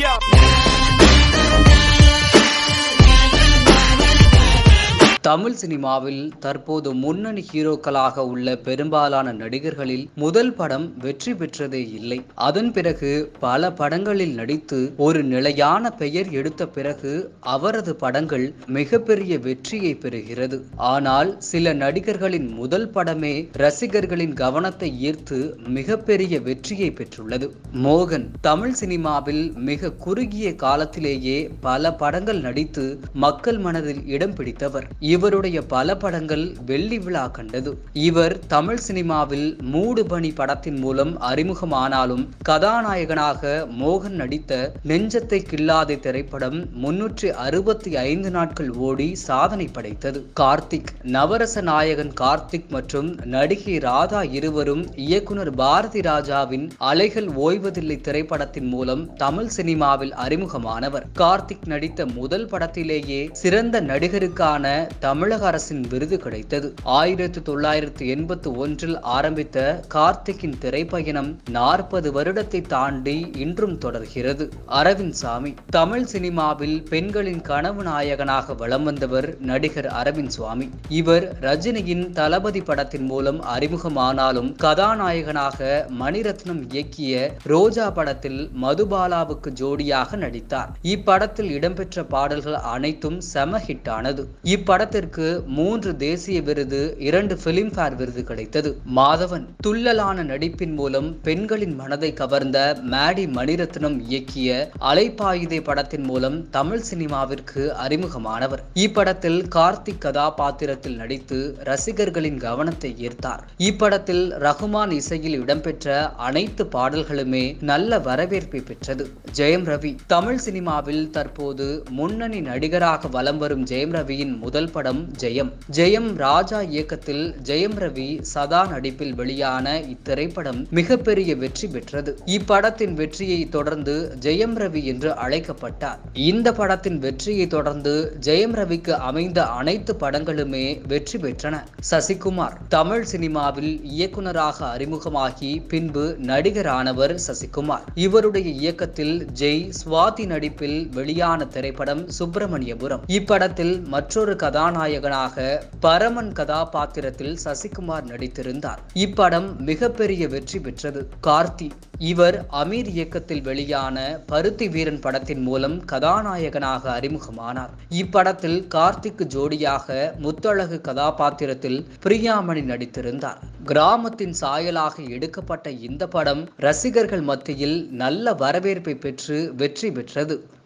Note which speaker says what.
Speaker 1: தமிழ் சினிமாவில் தற்போது முன்னணி ஹீரோக்களாக உள்ள பெரும்பாலான நடிகர்களில் முதல் படம் வெற்றி பெற்றதே இல்லை அதன் பிறகு பல படங்களில் நடித்து ஒரு நிலையான பெயர் எடுத்த பிறகு அவரது படங்கள் மிகப்பெரிய வெற்றியை பெறுகிறது ஆனால் சில நடிகர்களின் முதல் படமே ரசிகர்களின் கவனத்தை ஈர்த்து மிகப்பெரிய வெற்றியை பெற்றுள்ளது மோகன் தமிழ் சினிமாவில் மிக குறுகிய காலத்திலேயே பல படங்கள் நடித்து மக்கள் மனதில் இடம் பிடித்தவர் இவருடைய பல படங்கள் வெள்ளி விழா கண்டது இவர் தமிழ் சினிமாவில் மூடு பணி படத்தின் மூலம் அறிமுகமானாலும் கதாநாயகனாக மோகன் நடித்த நெஞ்சத்தை கில்லாதே திரைப்படம் முன்னூற்றி அறுபத்தி ஐந்து நாட்கள் ஓடி சாதனை படைத்தது கார்த்திக் நவரச நாயகன் கார்த்திக் மற்றும் நடிகை ராதா இருவரும் இயக்குனர் பாரதி ராஜாவின் அலைகள் ஓய்வதில்லை திரைப்படத்தின் மூலம் தமிழ் சினிமாவில் அறிமுகமானவர் கார்த்திக் நடித்த முதல் படத்திலேயே சிறந்த நடிகருக்கான தமிழக அரசின் விருது கிடைத்தது ஆயிரத்தி தொள்ளாயிரத்தி எண்பத்தி ஒன்றில் ஆரம்பித்த கார்த்திக்கின் திரைப்பயணம் நாற்பது வருடத்தை தாண்டி இன்றும் தொடர்கிறது அரவிந்த் சாமி தமிழ் சினிமாவில் பெண்களின் கனவு நாயகனாக வலம் வந்தவர் நடிகர் அரவிந்த் சுவாமி இவர் ரஜினியின் தளபதி படத்தின் மூலம் அறிமுகமானாலும் கதாநாயகனாக மணிரத்னம் இயக்கிய ரோஜா படத்தில் மதுபாலாவுக்கு ஜோடியாக நடித்தார் இப்படத்தில் இடம்பெற்ற பாடல்கள் அனைத்தும் செம ஹிட் ஆனது இப்படத்திற்கு மூன்று தேசிய விருது இரண்டு பிலிம்பேர் விருது கிடைத்தது மாதவன் துள்ளலான நடிப்பின் மூலம் பெண்களின் மனதை கவர்ந்த மேடி மணிரத்னம் இயக்கிய அலைப்பாயுதே படத்தின் மூலம் தமிழ் சினிமாவிற்கு அறிமுகமானவர் இப்படத்தில் கார்த்திக் கதாபாத்திரத்தில் நடித்து ரசிகர்களின் கவனத்தை ஈர்த்தார் இப்படத்தில் ரகுமான் இசையில் இடம்பெற்ற அனைத்து பாடல்களுமே நல்ல வரவேற்பை பெற்றது ஜெயம் ரவி தமிழ் சினிமாவில் தற்போது முன்னணி நடிகராக வலம் வரும் ஜெயம் ரவியின் முதல் படம் ஜெயம் ஜெயம் ராஜா இயக்கத்தில் ஜெயம் ரவி சதா நடிப்பில் வெளியான இத்திரைப்படம் மிகப்பெரிய வெற்றி பெற்றது இப்படத்தின் வெற்றியை தொடர்ந்து ஜெயம் ரவி என்று அழைக்கப்பட்டார் இந்த படத்தின் வெற்றியை தொடர்ந்து ஜெயம் ரவிக்கு அமைந்த அனைத்து படங்களுமே வெற்றி பெற்றன சசிகுமார் தமிழ் சினிமாவில் இயக்குனராக அறிமுகமாகி பின்பு நடிகரானவர் சசிகுமார் இவருடைய இயக்கத்தில் ஜெய் சுவாதி நடிப்பில் வெளியான திரைப்படம் சுப்பிரமணியபுரம் இப்படத்தில் மற்றொரு கதாநாயகனாக பரமன் கதாபாத்திரத்தில் சசிகுமார் நடித்திருந்தார் இப்படம் மிகப்பெரிய வெற்றி பெற்றது கார்த்தி இவர் அமீர் இயக்கத்தில் வெளியான பருத்தி வீரன் படத்தின் மூலம் கதாநாயகனாக அறிமுகமானார் இப்படத்தில் கார்த்திக்கு ஜோடியாக முத்தழகு கதாபாத்திரத்தில் பிரியாமணி நடித்திருந்தார் கிராமத்தின் சாயலாக எடுக்கப்பட்ட இந்த படம் ரசிகர்கள் மத்தியில் நல்ல வரவேற்பை பெற்று வெற்றி பெற்றது